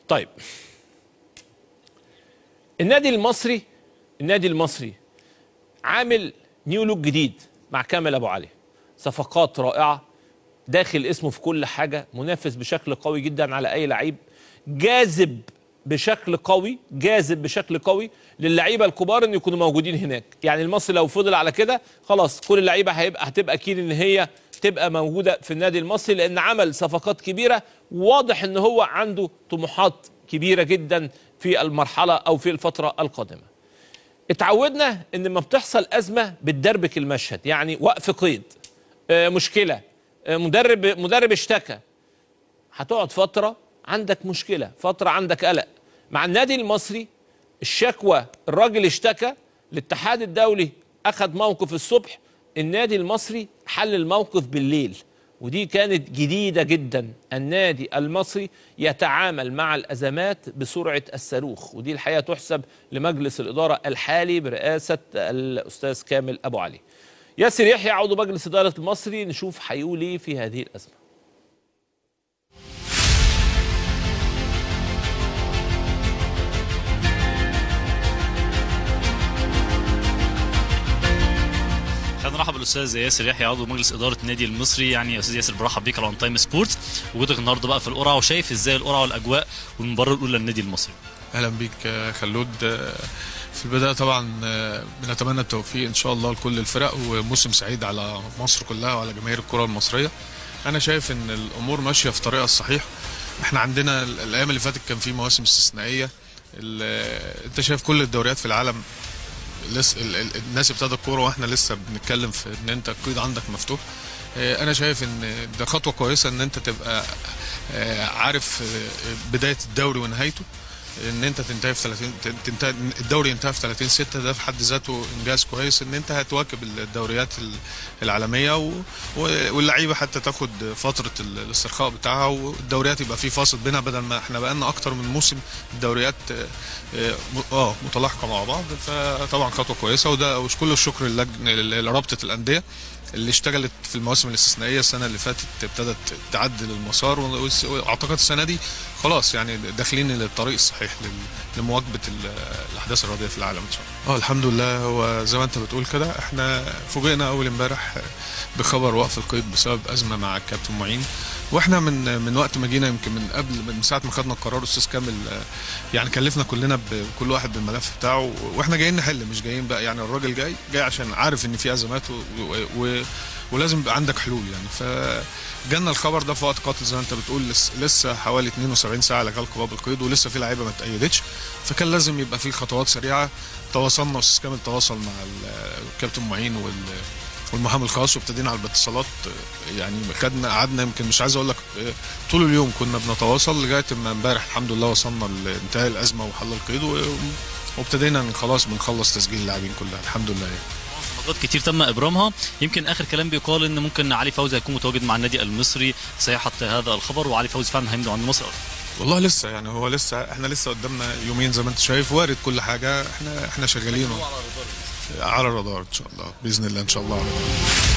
طيب النادي المصري النادي المصري عامل نيو لوك جديد مع كامل ابو علي صفقات رائعه داخل اسمه في كل حاجه منافس بشكل قوي جدا على اي لعيب جاذب بشكل قوي جاذب بشكل قوي للعيبه الكبار ان يكونوا موجودين هناك يعني المصري لو فضل على كده خلاص كل اللعيبه هيبقى هتبقى اكيد ان هي تبقى موجوده في النادي المصري لان عمل صفقات كبيره واضح ان هو عنده طموحات كبيره جدا في المرحله او في الفتره القادمه اتعودنا ان لما بتحصل ازمه بتدربك المشهد يعني وقف قيد آه، مشكله آه، مدرب مدرب اشتكى هتقعد فتره عندك مشكله فتره عندك قلق مع النادي المصري الشكوى الراجل اشتكى الاتحاد الدولي اخذ موقف الصبح النادي المصري حل الموقف بالليل ودي كانت جديدة جدا النادي المصري يتعامل مع الأزمات بسرعة الصاروخ ودي الحقيقة تحسب لمجلس الإدارة الحالي برئاسة الأستاذ كامل أبو علي ياسر يحيى عضو مجلس إدارة المصري نشوف هيقول إيه في هذه الأزمة خلينا نرحب بالاستاذ ياسر يحيى عضو مجلس اداره النادي المصري يعني يا استاذ ياسر برحب بيك على اون تايم سبورتس وجودك النهارده بقى في القرعه وشايف ازاي القرعه والاجواء والمباراه الاولى للنادي المصري اهلا بيك آه، خلود آه، في البدايه طبعا آه، بنتمنى التوفيق ان شاء الله لكل الفرق وموسم سعيد على مصر كلها وعلى جماهير الكره المصريه انا شايف ان الامور ماشيه في طريقها الصحيح احنا عندنا ال- الايام اللي فاتت كان في مواسم استثنائيه ال- انت شايف كل الدوريات في العالم لسه ال- ال- الناس ابتدى الكوره واحنا لسه بنتكلم في ان انت القيد عندك مفتوح آه، انا شايف ان ده خطوه كويسه ان انت تبقى آه، عارف آه، بدايه الدوري ونهايته ان انت تنتهي في 30 تنتهي الدوري ينتهي في 30 6 ده في حد ذاته انجاز كويس ان انت هتواكب الدوريات ال- العالميه و- و- واللعيبه حتى تاخد فتره ال- الاسترخاء بتاعها والدوريات يبقى في فاصل بينها بدل ما احنا بقالنا اكتر من موسم الدوريات آه، اه آه، متلاحقه مع بعض فطبعا خطوه كويسه وده وكل الشكر للجنه لرابطه الانديه اللي اشتغلت في المواسم الاستثنائيه السنه اللي فاتت ابتدت تعدل المسار والس- واعتقد السنه دي خلاص يعني داخلين للطريق الصحيح لل- لمواكبه ال- الاحداث الرياضيه في العالم ان شاء الله. اه الحمد لله هو زي ما انت بتقول كده احنا فوجئنا اول امبارح بخبر وقف القيد بسبب ازمه مع الكابتن معين واحنا من من وقت ما جينا يمكن من قبل من ساعه ما خدنا القرار استاذ كامل آه، يعني كلفنا كلنا بكل واحد بالملف بتاعه واحنا جايين نحل مش جايين بقى يعني الراجل جاي جاي عشان عارف ان في ازمات و و و ولازم يبقى عندك حلول يعني فجالنا الخبر ده في وقت قاتل زي ما انت بتقول لسه, لسه حوالي 72 ساعه لغلق باب القيد ولسه في لعيبه ما اتأيدتش فكان لازم يبقى في خطوات سريعه تواصلنا استاذ كامل تواصل مع ال- الكابتن معين وال والمحامي الخاص وابتدينا على الاتصالات يعني خدنا قعدنا يمكن مش عايز اقول لك طول اليوم كنا بنتواصل لغايه ما امبارح الحمد لله وصلنا لانتهاء الازمه وحل القيد و- وابتدينا خلاص بنخلص تسجيل اللاعبين كلها الحمد لله يعني. صفقات كتير تم ابرامها يمكن اخر كلام بيقال ان ممكن علي فوزي هيكون متواجد مع النادي المصري صيحه هذا الخبر وعلي فوزي فعلا هيمضي عند مصر والله لسه يعني هو لسه احنا لسه قدامنا يومين زي ما انت شايف وارد كل حاجه احنا احنا شغالين على الرادار ان شاء الله باذن الله ان شاء الله على الرادار.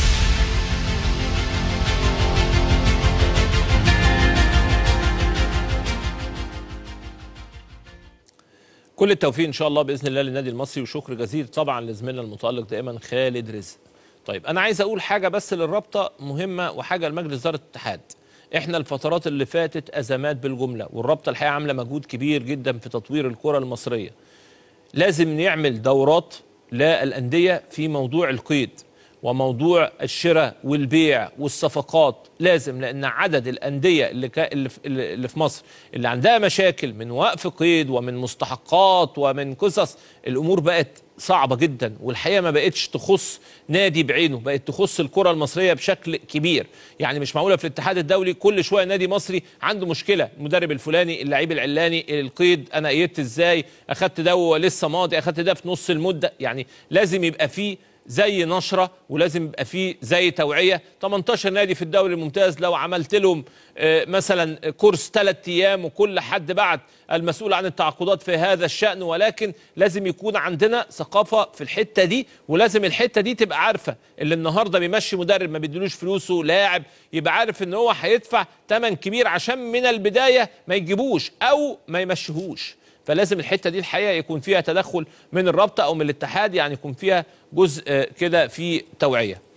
كل التوفيق ان شاء الله باذن الله للنادي المصري وشكر جزيل طبعا لزميلنا المتالق دائما خالد رزق. طيب انا عايز اقول حاجه بس للرابطه مهمه وحاجه لمجلس اداره الاتحاد. احنا الفترات اللي فاتت ازمات بالجمله والرابطه الحقيقه عامله مجهود كبير جدا في تطوير الكره المصريه. لازم نعمل دورات للانديه في موضوع القيد وموضوع الشراء والبيع والصفقات لازم لان عدد الانديه اللي كا اللي في- اللي في مصر اللي عندها مشاكل من وقف قيد ومن مستحقات ومن قصص الامور بقت صعبه جدا والحقيقه ما بقتش تخص نادي بعينه بقت تخص الكره المصريه بشكل كبير يعني مش معقوله في الاتحاد الدولي كل شويه نادي مصري عنده مشكله المدرب الفلاني اللعيب العلاني القيد انا قيدت ازاي اخدت ده ولسه ماضي اخدت ده في نص المده يعني لازم يبقى فيه زي نشره ولازم يبقى فيه زي توعيه 18 نادي في الدوري الممتاز لو عملت لهم آه، مثلا كورس ثلاث ايام وكل حد بعد المسؤول عن التعاقدات في هذا الشان ولكن لازم يكون عندنا ثقافه في الحته دي ولازم الحته دي تبقى عارفه اللي النهارده بيمشي مدرب ما بيديلوش فلوسه لاعب يبقى عارف ان هو هيدفع ثمن كبير عشان من البدايه ما يجيبوش او ما يمشيهوش فلازم الحته دي الحقيقه يكون فيها تدخل من الرابطه او من الاتحاد يعني يكون فيها جزء آه، كده في توعيه